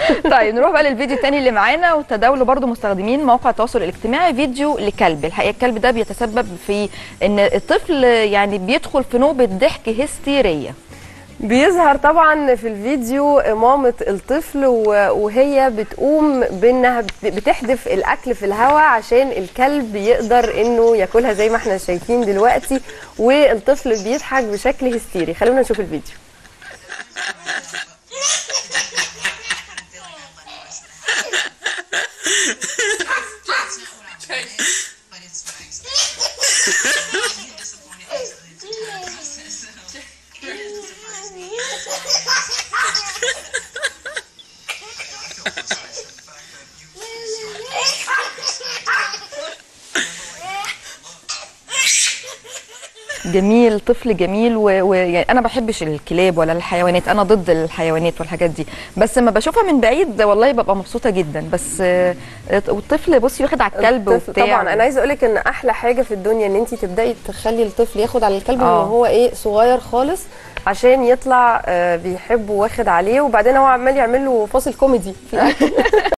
طيب نروح بقى للفيديو الثاني اللي معانا وتداوله برضو مستخدمين مواقع التواصل الاجتماعي فيديو لكلب الحقيقه الكلب ده بيتسبب في ان الطفل يعني بيدخل في نوبه ضحك هستيريه بيظهر طبعا في الفيديو مامة الطفل و- وهي بتقوم بانها بت- بتحدف الاكل في الهواء عشان الكلب يقدر انه ياكلها زي ما احنا شايفين دلوقتي والطفل بيضحك بشكل هستيري خلونا نشوف الفيديو but it's nice. I'm disappointed easily to do that process. So it doesn't surprise me. جميل طفل جميل ويعني و... يعني انا بحبش الكلاب ولا الحيوانات انا ضد الحيوانات والحاجات دي بس لما بشوفها من بعيد والله ببقى مبسوطه جدا بس آه، والطفل بصي واخد على الكلب الطفل وبتاع طبعا انا عايزه اقول لك ان احلى حاجه في الدنيا ان انت تبداي تخلي الطفل ياخد على الكلب آه. وهو ايه صغير خالص عشان يطلع آه، بيحبه واخد عليه وبعدين هو عمال يعمل له فاصل كوميدي في الاكل